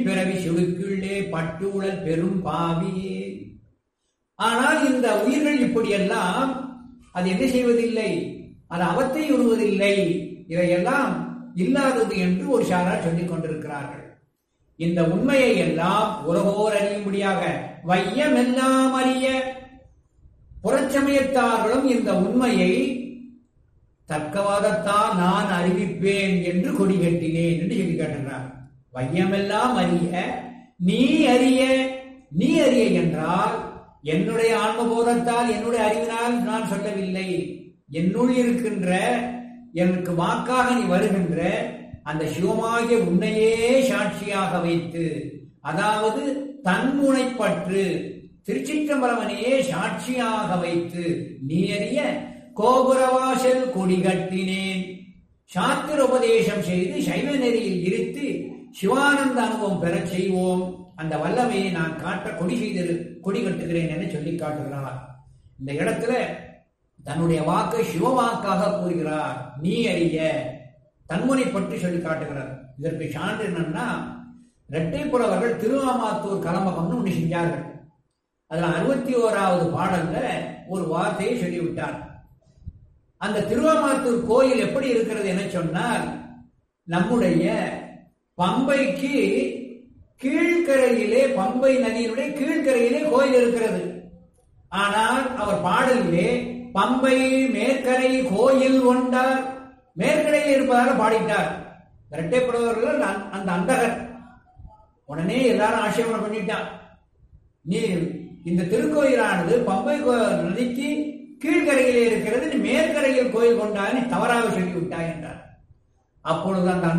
பிறவி சுடுக்குள்ளே பட்டுழல் பெரும் பாவியே ஆனால் இந்த உயிர்கள் இப்படியெல்லாம் அது என்ன செய்வதில்லை அது அவத்தை உருவதில்லை இவையெல்லாம் இல்லாதது என்று ஒரு சாரார் சொல்லிக் கொண்டிருக்கிறார்கள் இந்த உண்மையை எல்லாம் உலகோர் அறியும்படியாக வையமெல்லாம் அறிய புறச்சமயத்தார்களும் இந்த உண்மையை தர்க்கவாதத்தால் நான் அறிவிப்பேன் என்று கொடி கட்டினேன் என்று சொல்லி காட்டுகிறார் வையமெல்லாம் அறிய நீ அறிய நீ அறிய என்றால் என்னுடைய ஆன்மபோதத்தால் என்னுடைய அறிவினால் நான் சொல்லவில்லை என்னுள் இருக்கின்ற எனக்கு வாக்காக நீ வருகின்ற அந்த சிவமாகிய உன்னையே சாட்சியாக வைத்து அதாவது தன்முனைப்பற்று திருச்சிற்றம்பலவனையே சாட்சியாக வைத்து நீ அறிய கோபுரவாசல் கொடி கட்டினேன் சாத்திர உபதேசம் செய்து சைவ நெறியில் இருத்து சிவானந்த அனுபவம் பெறச் செய்வோம் அந்த வல்லமையை நான் காட்ட கொடி செய்து கொடி கட்டுகிறேன் என சொல்லி காட்டுகிறார் இந்த இடத்துல தன்னுடைய வாக்கை சிவவாக்காக கூறுகிறார் நீ அறிய தன்முனை பற்றி சொல்லி காட்டுகிறார் இதற்கு சான்று என்னன்னா இரட்டை புலவர்கள் திருவாமாத்தூர் கலம்பகம்னு ஒன்று செஞ்சார்கள் அதுல அறுபத்தி ஓராவது பாடல்ல ஒரு வார்த்தையை சொல்லிவிட்டார் அந்த திருவாமாத்தூர் கோயில் எப்படி இருக்கிறது என சொன்னால் நம்முடைய பம்பைக்கு கீழ்கரையிலே பம்பை நதியினுடைய கீழ்கரையிலே கோயில் இருக்கிறது ஆனால் அவர் பாடலிலே பம்பை மேற்கரை கோயில் கொண்டார் மேற்கரையில் இருப்பதாக பாடிட்டார் இரட்டைப்படுபவர்கள் அந்த அந்தகர் உடனே எல்லாரும் ஆட்சேபனை பண்ணிட்டான் நீ இந்த திருக்கோயிலானது பம்பை நதிக்கு கீழ்கரையிலே இருக்கிறது நீ மேற்கரையில் கோயில் கொண்டாய் நீ தவறாக சொல்லிவிட்டாய் என்றார் அப்பொழுது அந்த